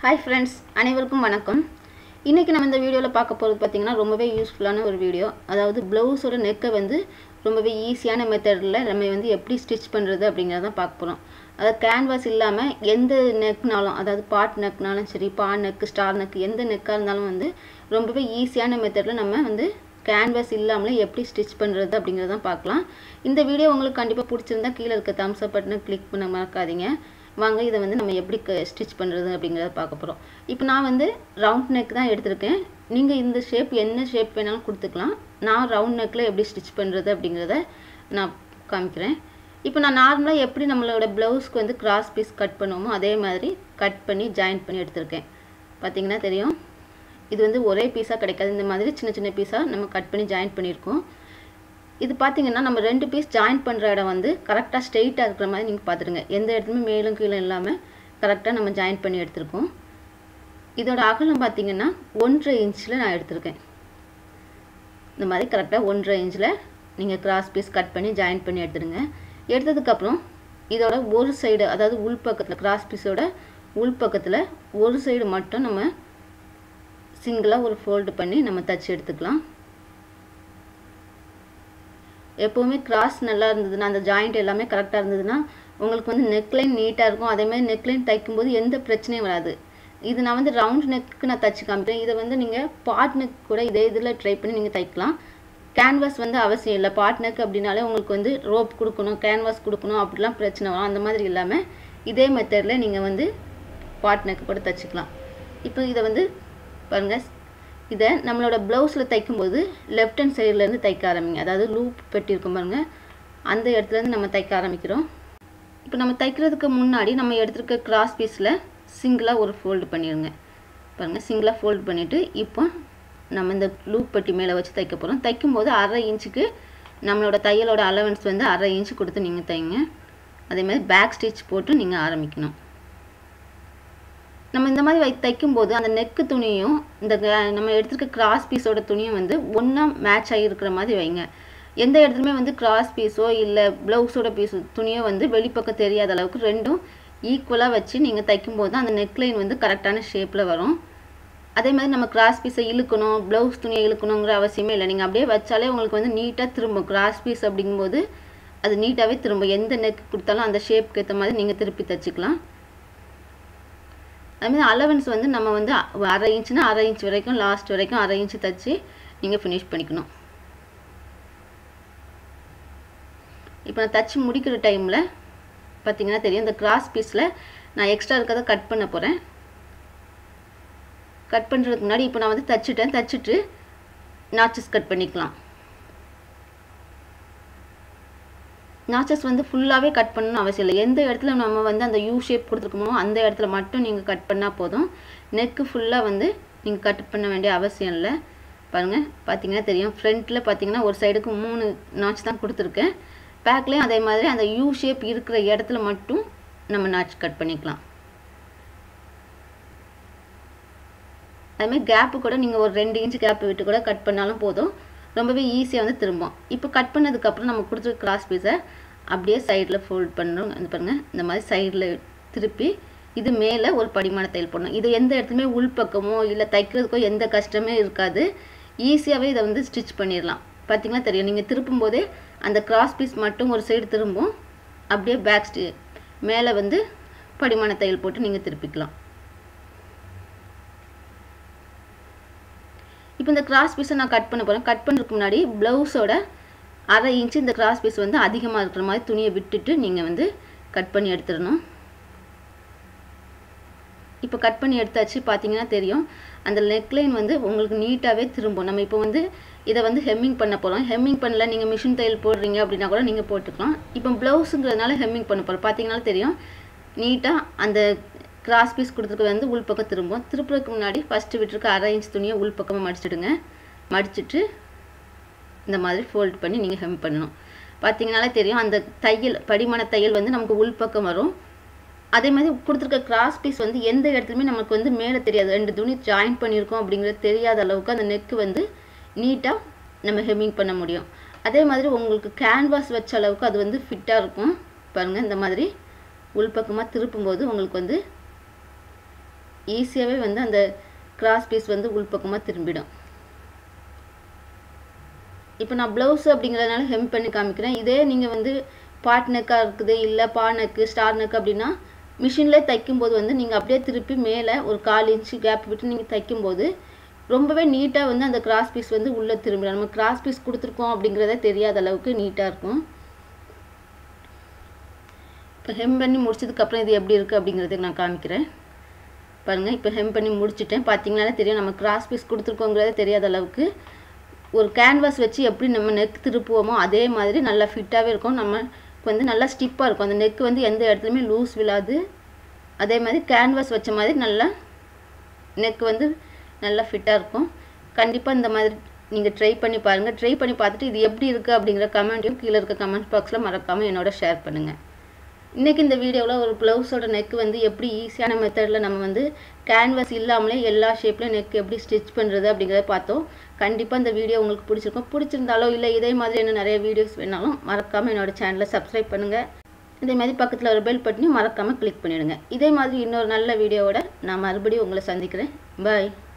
hi friends அனைவருக்கும் வணக்கம் இன்றைக்கி நம்ம இந்த வீடியோவில் பார்க்க போகிறது பார்த்திங்கன்னா ரொம்பவே யூஸ்ஃபுல்லான ஒரு வீடியோ அதாவது ப்ளவுஸோட நெக்கை வந்து ரொம்பவே ஈஸியான மெத்தடில் நம்ம வந்து எப்படி ஸ்டிச் பண்ணுறது அப்படிங்கிறத பார்க்க போகிறோம் அதாவது கேன்வாஸ் இல்லாமல் எந்த நெக்னாலும் அதாவது பாட் நெக்னாலும் சரி பா நெக் ஸ்டார் நெக் எந்த நெக்காக இருந்தாலும் வந்து ரொம்பவே ஈஸியான மெத்தடில் நம்ம வந்து கேன்வாஸ் இல்லாமலே எப்படி ஸ்டிச் பண்ணுறது அப்படிங்கிறத பார்க்கலாம் இந்த வீடியோ உங்களுக்கு கண்டிப்பாக பிடிச்சிருந்தா கீழே இருக்க தம்ஸ் அப் பட்டனை கிளிக் பண்ண மறக்காதீங்க வாங்க இதை வந்து நம்ம எப்படி ஸ்டிச் பண்ணுறது அப்படிங்கிறத பார்க்க போகிறோம் இப்போ நான் வந்து ரவுண்ட் நெக் தான் எடுத்திருக்கேன் நீங்கள் இந்த ஷேப் என்ன ஷேப் வேணாலும் கொடுத்துக்கலாம் நான் ரவுண்ட் நெக்கில் எப்படி ஸ்டிச் பண்ணுறது அப்படிங்கிறத நான் காமிக்கிறேன் இப்போ நான் நார்மலாக எப்படி நம்மளோட ப்ளவுஸ்க்கு வந்து கிராஸ் பீஸ் கட் பண்ணுவோமோ அதே மாதிரி கட் பண்ணி ஜாயின் பண்ணி எடுத்திருக்கேன் பார்த்தீங்கன்னா தெரியும் இது வந்து ஒரே பீஸாக கிடைக்காது இந்த மாதிரி சின்ன சின்ன பீஸாக நம்ம கட் பண்ணி ஜாயின் பண்ணியிருக்கோம் இது பார்த்தீங்கன்னா நம்ம ரெண்டு பீஸ் ஜாயின் பண்ணுற இடம் வந்து கரெக்டாக ஸ்ட்ரெயிட்டாக இருக்கிற மாதிரி நீங்கள் பார்த்துடுங்க எந்த இடத்துலையுமே மேலும் கீழே இல்லாமல் கரெக்டாக நம்ம ஜாயின் பண்ணி எடுத்திருக்கோம் இதோட அகலம் பார்த்தீங்கன்னா ஒன்றரை இன்ச்சில் நான் எடுத்திருக்கேன் இந்த மாதிரி கரெக்டாக ஒன்றரை இன்ச்சில் நீங்கள் கிராஸ் பீஸ் கட் பண்ணி ஜாயின் பண்ணி எடுத்துடுங்க எடுத்ததுக்கப்புறம் இதோட ஒரு சைடு அதாவது உள் பக்கத்தில் கிராஸ் பீஸோட உள் பக்கத்தில் ஒரு சைடு மட்டும் நம்ம சிங்கிளாக ஒரு ஃபோல்டு பண்ணி நம்ம தச்சு எடுத்துக்கலாம் எப்போவுமே கிராஸ் நல்லா இருந்ததுன்னா அந்த ஜாயிண்ட் எல்லாமே கரெக்டாக இருந்ததுன்னா உங்களுக்கு வந்து நெக்லைன் நீட்டாக இருக்கும் அதேமாதிரி நெக்லைன் தைக்கும்போது எந்த பிரச்சனையும் வராது இது நான் வந்து ரவுண்ட் நெக்கு நான் தச்சு காமிக்கிறேன் இதை வந்து நீங்கள் பாட் நெக் கூட இதே இதில் ட்ரை பண்ணி நீங்கள் தைக்கலாம் கேன்வாஸ் வந்து அவசியம் இல்லை பாட் நெக் அப்படின்னாலே உங்களுக்கு வந்து ரோப் கொடுக்கணும் கேன்வாஸ் கொடுக்கணும் அப்படிலாம் பிரச்சனை வரும் அந்த மாதிரி இல்லாமல் இதே மெத்தடில் நீங்கள் வந்து பாட் நெக் கூட தைச்சிக்கலாம் இப்போ இதை வந்து பாருங்கள் இதை நம்மளோட ப்ளவுஸில் தைக்கும்போது லெஃப்ட் ஹேண்ட் சைட்லேருந்து தைக்க ஆரம்பிங்க அதாவது லூப் பெட்டிருக்கும் பாருங்கள் அந்த இடத்துலேருந்து நம்ம தைக்க ஆரம்பிக்கிறோம் இப்போ நம்ம தைக்கிறதுக்கு முன்னாடி நம்ம எடுத்துருக்க கிராஸ் பீஸில் சிங்கிளாக ஒரு ஃபோல்டு பண்ணிடுங்க பாருங்கள் சிங்கிளாக ஃபோல்டு பண்ணிவிட்டு இப்போ நம்ம இந்த லூப் பெட்டி மேலே வச்சு தைக்க போகிறோம் தைக்கும்போது அரை இன்ச்சுக்கு நம்மளோட தையலோட அலவன்ஸ் வந்து அரை இன்ச்சு கொடுத்து நீங்கள் தைங்க அதேமாதிரி பேக் ஸ்டிச் போட்டு நீங்கள் ஆரம்பிக்கணும் நம்ம இந்த மாதிரி வை தைக்கும்போது அந்த நெக்கு துணியும் இந்த நம்ம எடுத்துருக்க கிராஸ் பீஸோட துணியும் வந்து ஒன்றா மேட்ச் ஆகி இருக்கிற மாதிரி வைங்க எந்த இடத்துலையுமே வந்து கிராஸ் பீஸோ இல்லை ப்ளவுஸோட பீஸோ துணியோ வந்து வெளிப்பக்கம் தெரியாத அளவுக்கு ரெண்டும் ஈக்குவலாக வச்சு நீங்கள் தைக்கும்போது அந்த நெக்லைன் வந்து கரெக்டான ஷேப்பில் வரும் அதே மாதிரி நம்ம கிராஸ் பீஸை இழுக்கணும் ப்ளவுஸ் துணியை இழுக்கணுங்கிற அவசியமே இல்லை நீங்கள் அப்படியே வச்சாலே உங்களுக்கு வந்து நீட்டாக திரும்பும் கிராஸ் பீஸ் அப்படிங்கும்போது அது நீட்டாகவே திரும்பும் எந்த நெக் கொடுத்தாலும் அந்த ஷேப்புக்கு ஏற்ற மாதிரி நீங்கள் திருப்பி தைச்சிக்கலாம் அதுமாதிரி அலவன்ஸ் வந்து நம்ம வந்து அரை இன்ச்சுனா அரை இன்ச் வரைக்கும் லாஸ்ட் வரைக்கும் அரை இன்ச்சு தைச்சி நீங்கள் ஃபினிஷ் பண்ணிக்கணும் இப்போ நான் தச்சு முடிக்கிற டைமில் பார்த்தீங்கன்னா தெரியும் இந்த கிராஸ் பீஸில் நான் எக்ஸ்ட்ரா இருக்கிறத கட் பண்ண போகிறேன் கட் பண்ணுறதுக்கு முன்னாடி இப்போ நான் வந்து தச்சுட்டேன் தச்சுட்டு நாச்சஸ் கட் பண்ணிக்கலாம் நாச்சஸ் வந்து ஃபுல்லாகவே கட் பண்ணணும் அவசியம் இல்லை எந்த இடத்துல நம்ம வந்து அந்த யூ ஷேப் கொடுத்துருக்கோமோ அந்த இடத்துல மட்டும் நீங்கள் கட் பண்ணால் போதும் நெக்கு ஃபுல்லாக வந்து நீங்கள் கட் பண்ண வேண்டிய அவசியம் இல்லை பாருங்கள் பார்த்தீங்கன்னா தெரியும் ஃப்ரண்ட்டில் பார்த்தீங்கன்னா ஒரு சைடுக்கு மூணு நாச் தான் கொடுத்துருக்கேன் பேக்லேயும் அதே மாதிரி அந்த யூ ஷேப் இருக்கிற இடத்துல மட்டும் நம்ம நாச் கட் பண்ணிக்கலாம் அதுமாதிரி கேப்பு கூட நீங்கள் ஒரு ரெண்டு இன்ச்சு கேப்பு விட்டு கூட கட் பண்ணாலும் போதும் ரொம்பவே ஈஸியாக வந்து திரும்பும் இப்போ கட் பண்ணதுக்கப்புறம் நம்ம கொடுத்துருக்க கிராஸ் பீஸை அப்படியே சைடில் ஃபோல்ட் பண்ணணும் அந்த பாருங்கள் இந்த மாதிரி சைடில் திருப்பி இது மேலே ஒரு படிமான தையல் போடணும் இது எந்த இடத்துலையுமே உள்பக்கமோ இல்லை தைக்கிறதுக்கோ எந்த கஷ்டமே இருக்காது ஈஸியாகவே இதை வந்து ஸ்டிச் பண்ணிடலாம் பார்த்தீங்கன்னா தெரியும் நீங்கள் திருப்பும் போதே அந்த கிராஸ் பீஸ் மட்டும் ஒரு சைடு திரும்பும் அப்படியே பேக் ஸ்டி மேலே வந்து படிமான தையல் போட்டு நீங்கள் திருப்பிக்கலாம் இப்போ இந்த கிராஸ் பீஸை நான் கட் பண்ண போகிறேன் கட் பண்ணுறதுக்கு முன்னாடி ப்ளவுஸோட அரை இன்ச்சு இந்த கிராஸ் பீஸ் வந்து அதிகமாக இருக்கிற மாதிரி துணியை விட்டுட்டு நீங்கள் வந்து கட் பண்ணி எடுத்துடணும் இப்போ கட் பண்ணி எடுத்தாச்சு பார்த்தீங்கன்னா தெரியும் அந்த நெக்லைன் வந்து உங்களுக்கு நீட்டாகவே திரும்பும் நம்ம இப்போ வந்து இதை வந்து ஹெம்மிங் பண்ண போகிறோம் ஹெம்மிங் பண்ணல நீங்கள் மிஷின் தையல் போடுறீங்க அப்படின்னா கூட நீங்கள் போட்டுக்கலாம் இப்போ ப்ளவுஸுங்கிறதுனால ஹெம்மிங் பண்ண போகிறோம் பார்த்தீங்கன்னா தெரியும் நீட்டாக அந்த கிராஸ் பீஸ் கொடுத்துருக்க வந்து உள்பக்கம் திரும்பும் திருப்புறதுக்கு முன்னாடி ஃபஸ்ட்டு விட்டுருக்க அரை இன்ச் துணியை உள்பக்கமாக மடிச்சிடுங்க மடிச்சுட்டு இந்த மாதிரி ஃபோல்ட் பண்ணி நீங்கள் ஹெம் பண்ணணும் பார்த்தீங்கனாலே தெரியும் அந்த தையல் படிமான தையல் வந்து நமக்கு உள்பக்கம் வரும் அதே மாதிரி கொடுத்துருக்க கிராஸ் பீஸ் வந்து எந்த இடத்துலையுமே நமக்கு வந்து மேலே தெரியாது ரெண்டு துணி ஜாயின் பண்ணியிருக்கோம் அப்படிங்கிறது தெரியாத அளவுக்கு அந்த நெக்கு வந்து நீட்டாக நம்ம ஹெம்மிங் பண்ண முடியும் அதே மாதிரி உங்களுக்கு கேன்வாஸ் வச்ச அளவுக்கு அது வந்து ஃபிட்டாக இருக்கும் பாருங்கள் இந்த மாதிரி உள்பக்கமாக திருப்பும்போது உங்களுக்கு வந்து ஈஸியாகவே வந்து அந்த கிராஸ் பீஸ் வந்து உள்பக்கமாக திரும்பிடும் இப்போ நான் ப்ளவுஸ் அப்படிங்கிறதுனால ஹெம் பண்ணி காமிக்கிறேன் இதே நீங்கள் வந்து பாட் நெக்காக இருக்குது இல்லை பா நெக்கு ஸ்டார் நெக் அப்படின்னா மிஷினில் தைக்கும்போது வந்து நீங்கள் அப்படியே திருப்பி மேலே ஒரு கால் இன்ச்சு கேப் விட்டு நீங்கள் தைக்கும்போது ரொம்பவே நீட்டாக வந்து அந்த கிராஸ் பீஸ் வந்து உள்ளே திரும்பிடும் நம்ம கிராஸ் பீஸ் கொடுத்துருக்கோம் அப்படிங்கிறதே தெரியாத அளவுக்கு நீட்டாக இருக்கும் இப்போ ஹெம் பண்ணி முடிச்சதுக்கப்புறம் இது எப்படி இருக்குது அப்படிங்கிறதுக்கு நான் காமிக்கிறேன் பாருங்கள் இப்போ ஹெம் பண்ணி முடிச்சிட்டேன் பார்த்தீங்கனாலே தெரியும் நம்ம கிராஸ் பீஸ் கொடுத்துருக்கோங்கிறதே தெரியாத அளவுக்கு ஒரு கேன்வாஸ் வச்சு எப்படி நம்ம நெக் திருப்புவோமோ அதே மாதிரி நல்லா ஃபிட்டாகவே இருக்கும் நம்ம வந்து நல்லா ஸ்டிப்பாக இருக்கும் அந்த நெக் வந்து எந்த இடத்துலையுமே லூஸ் விழாது அதே மாதிரி கேன்வாஸ் வச்ச மாதிரி நல்லா நெக் வந்து நல்லா ஃபிட்டாக இருக்கும் கண்டிப்பாக இந்த மாதிரி நீங்கள் ட்ரை பண்ணி பாருங்கள் ட்ரை பண்ணி பார்த்துட்டு இது எப்படி இருக்குது அப்படிங்கிற கமெண்ட்டையும் கீழே இருக்க கமெண்ட் பாக்ஸில் மறக்காமல் என்னோட ஷேர் பண்ணுங்கள் இன்றைக்கி இந்த வீடியோவில் ஒரு ப்ளவுஸோட நெக் வந்து எப்படி ஈஸியான மெத்தடில் நம்ம வந்து கேன்வாஸ் இல்லாமலே எல்லா ஷேப்லையும் நெக் எப்படி ஸ்டிச் பண்ணுறது அப்படிங்கிறத பார்த்தோம் கண்டிப்பாக இந்த வீடியோ உங்களுக்கு பிடிச்சிருக்கும் பிடிச்சிருந்தாலோ இல்லை இதே மாதிரி என்ன நிறைய வீடியோஸ் வேணாலும் மறக்காமல் என்னோடய சேனலை சப்ஸ்கிரைப் பண்ணுங்கள் இதே மாதிரி பக்கத்தில் ஒரு பெல் பட்டனையும் மறக்காமல் கிளிக் பண்ணிவிடுங்க இதே மாதிரி இன்னொரு நல்ல வீடியோவோட நான் மறுபடியும் உங்களை சந்திக்கிறேன் பாய்